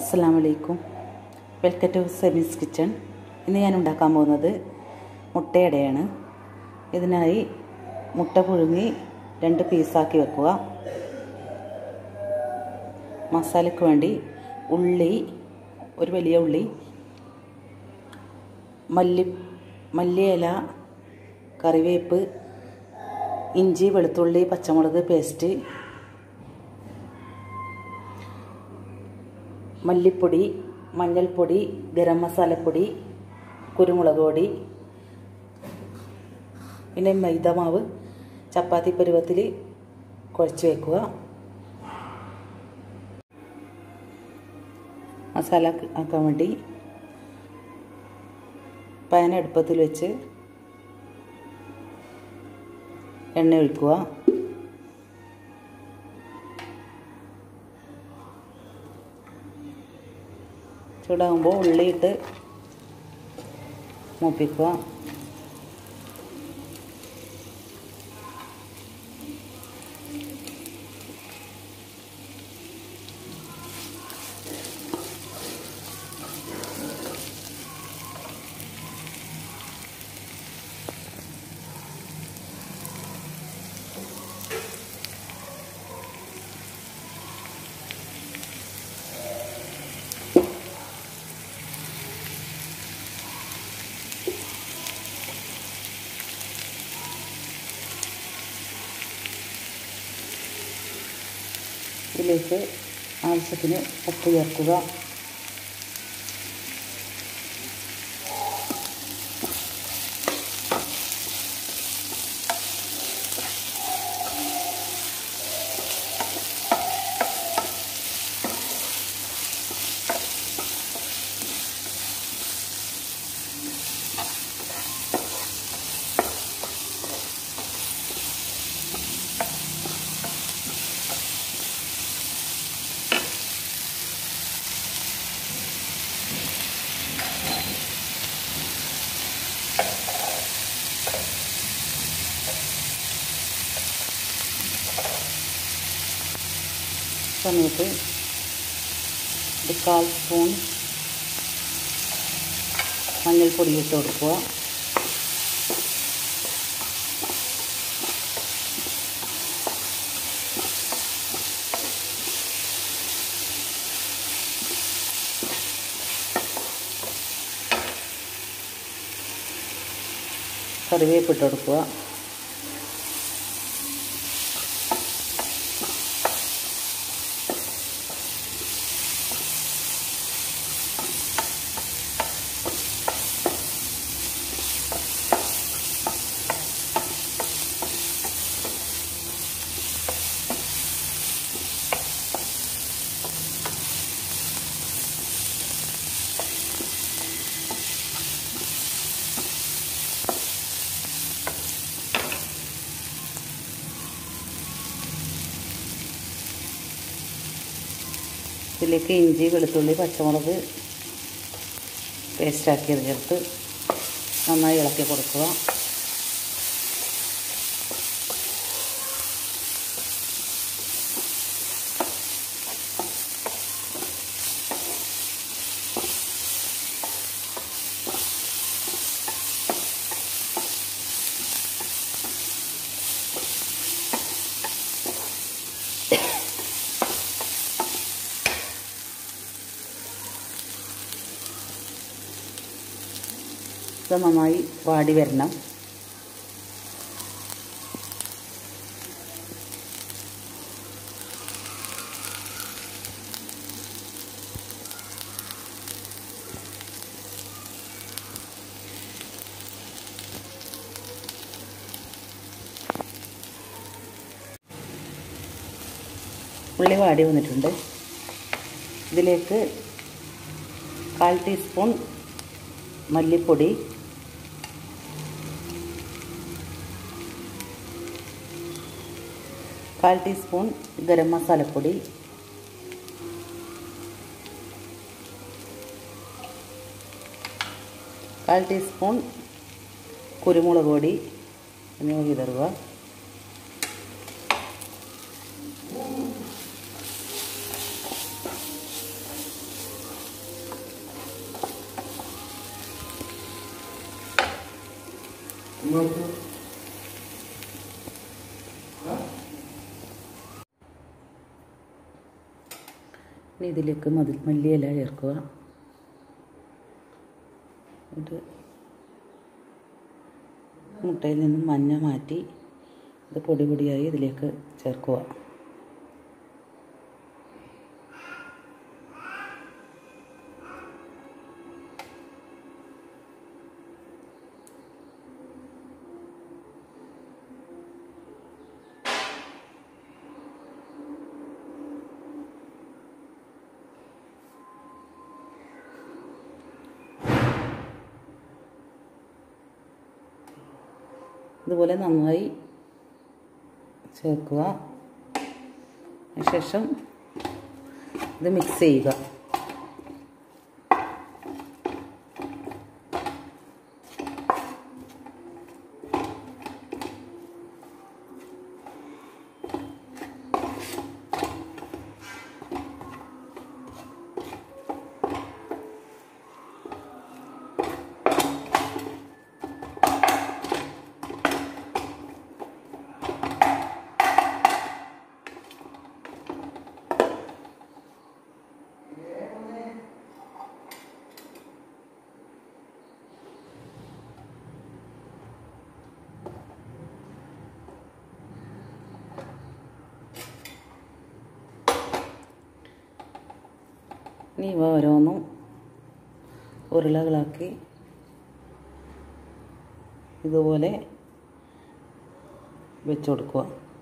അസ്സാം വലൈക്കും welcome to സെമീസ് kitchen ഇന്ന് ഞാൻ ഉണ്ടാക്കാൻ പോകുന്നത് മുട്ടയുടെയാണ് ഇതിനായി മുട്ട പുഴുങ്ങി രണ്ട് പീസാക്കി വെക്കുക മസാലയ്ക്ക് വേണ്ടി ഉള്ളി ഒരു വലിയ ഉള്ളി മല്ലി മല്ലിയില കറിവേപ്പ് ഇഞ്ചി വെളുത്തുള്ളി പച്ചമുളക് പേസ്റ്റ് മല്ലിപ്പൊടി മഞ്ഞൾപ്പൊടി ഗരം മസാലപ്പൊടി കുരുമുളക് പൊടി പിന്നെ മൈദമാവ് ചപ്പാത്തി പരുവത്തിൽ കുഴച്ച് വെക്കുക മസാല ആക്കാൻ വേണ്ടി പാൻ അടുപ്പത്തിൽ വെച്ച് എണ്ണ ഒഴിക്കുക ചൂടാകുമ്പോൾ ഉള്ളിയിട്ട് മൂപ്പിക്കുക ഇതിലേക്ക് ആവശ്യത്തിന് ഉപ്പ് ചേർക്കുക സമയത്ത് ഒരു കാൽ സ്പൂൺ മഞ്ഞൾപ്പൊടി ഇട്ട് കൊടുക്കുക കറിവേപ്പ് ഇട്ട് കൊടുക്കുക ഇതിലേക്ക് ഇഞ്ചി വെളുത്തുള്ളി പച്ചമുളക് പേസ്റ്റാക്കിയത് ചേർത്ത് നന്നായി ഇളക്കി കൊടുക്കുക ഇത് നന്നായി വാടി വരണം ഉള്ളി വാടി വന്നിട്ടുണ്ട് ഇതിലേക്ക് കാൽ ടീസ്പൂൺ മല്ലിപ്പൊടി കാൽ ടീസ്പൂൺ ഗരം മസാലപ്പൊടി കാൽ ടീസ്പൂൺ കുരുമുളക് പൊടി എന്നിവ വിതറുക ഇനി ഇതിലേക്ക് മതിൽ മല്ലിയില ചേർക്കുക ഇത് മുട്ടയിൽ നിന്നും മഞ്ഞ മാറ്റി ഇത് പൊടി പൊടിയായി ഇതിലേക്ക് ചേർക്കുക ഇതുപോലെ നന്നായി ചേർക്കുക അതിനുശേഷം ഇത് മിക്സ് ചെയ്യുക ഇനി ഇവ ഓരോന്നും ഉരുളകളാക്കി ഇതുപോലെ വെച്ച് കൊടുക്കുക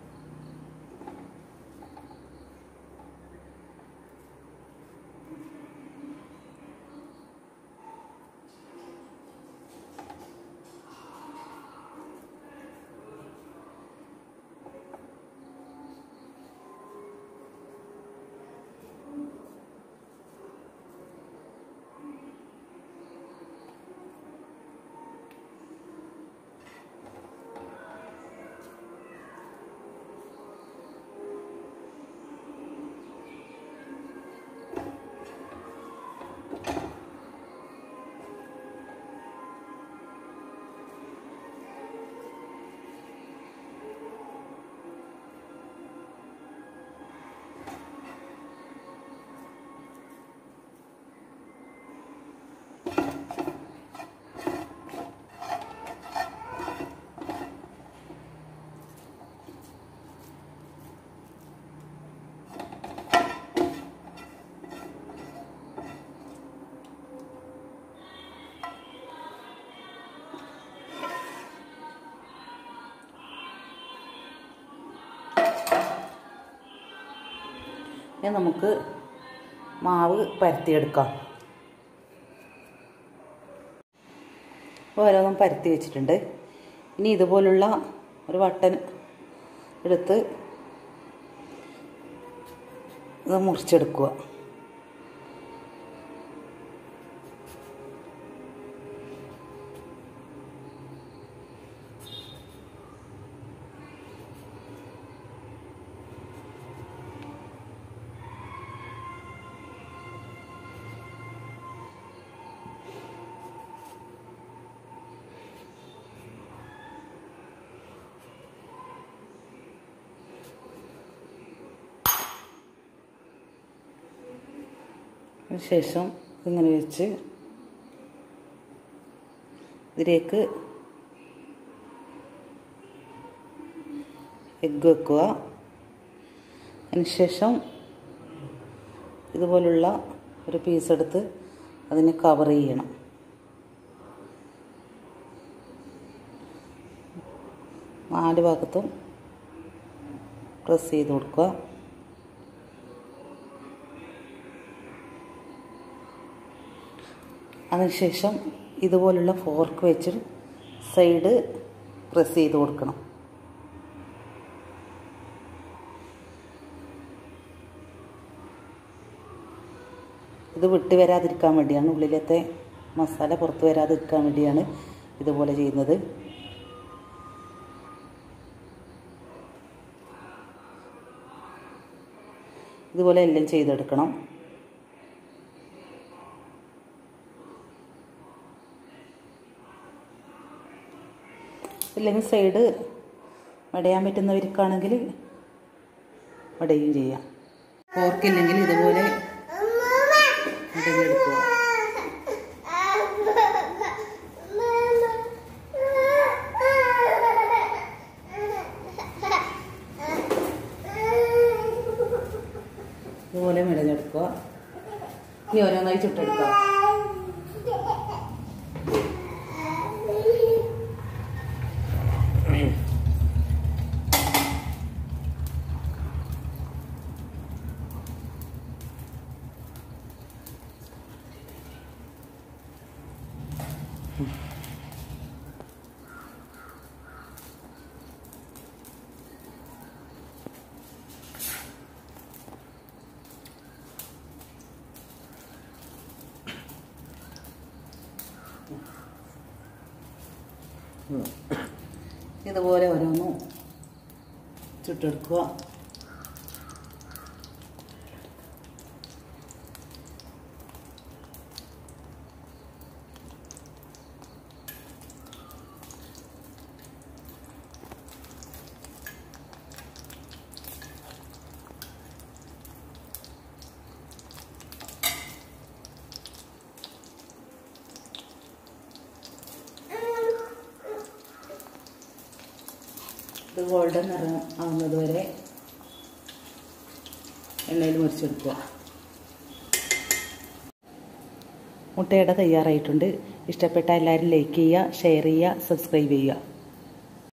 ഇനി നമുക്ക് മാവ് പരത്തിയെടുക്കാം ഓരോന്നും പരത്തി വെച്ചിട്ടുണ്ട് ഇനി ഇതുപോലുള്ള ഒരു വട്ടൻ എടുത്ത് ഇത് മുറിച്ചെടുക്കുക ശേഷം ഇങ്ങനെ വെച്ച് ഇതിലേക്ക് എഗ്ഗ് വെക്കുക അതിനുശേഷം ഇതുപോലുള്ള ഒരു പീസ് എടുത്ത് അതിനെ കവർ ചെയ്യണം നാല് ഭാഗത്തും പ്രസ് ചെയ്ത് കൊടുക്കുക അതിനുശേഷം ഇതുപോലുള്ള ഫോർക്ക് വെച്ച് സൈഡ് പ്രസ് ചെയ്ത് കൊടുക്കണം ഇത് വിട്ട് വരാതിരിക്കാൻ വേണ്ടിയാണ് ഉള്ളിലത്തെ മസാല പുറത്ത് വരാതിരിക്കാൻ വേണ്ടിയാണ് ഇതുപോലെ ചെയ്യുന്നത് ഇതുപോലെ എല്ലാം ചെയ്തെടുക്കണം ഫോർക്കില്ലെങ്കിൽ സൈഡ് വടയാൻ പറ്റുന്നവർക്കാണെങ്കിൽ വടയും ചെയ്യാം ഫോർക്കില്ലെങ്കിൽ ഇതുപോലെ വടഞ്ഞെടുക്കുക ഇതുപോലെ മെടഞ്ഞെടുക്കുക ഇനി ഓരോന്നായി ചുട്ടെടുക്കുക ഇതുപോലെ ഓരോന്നും ചുട്ടെടുക്കുക ഇത് ഗോൾഡൻ നിറം ആവുന്നത് വരെ എണ്ണയിൽ മുറിച്ചെടുക്കുക മുട്ടയുടെ തയ്യാറായിട്ടുണ്ട് ഇഷ്ടപ്പെട്ട എല്ലാവരും ലൈക്ക് ചെയ്യുക ഷെയർ ചെയ്യുക സബ്സ്ക്രൈബ് ചെയ്യുക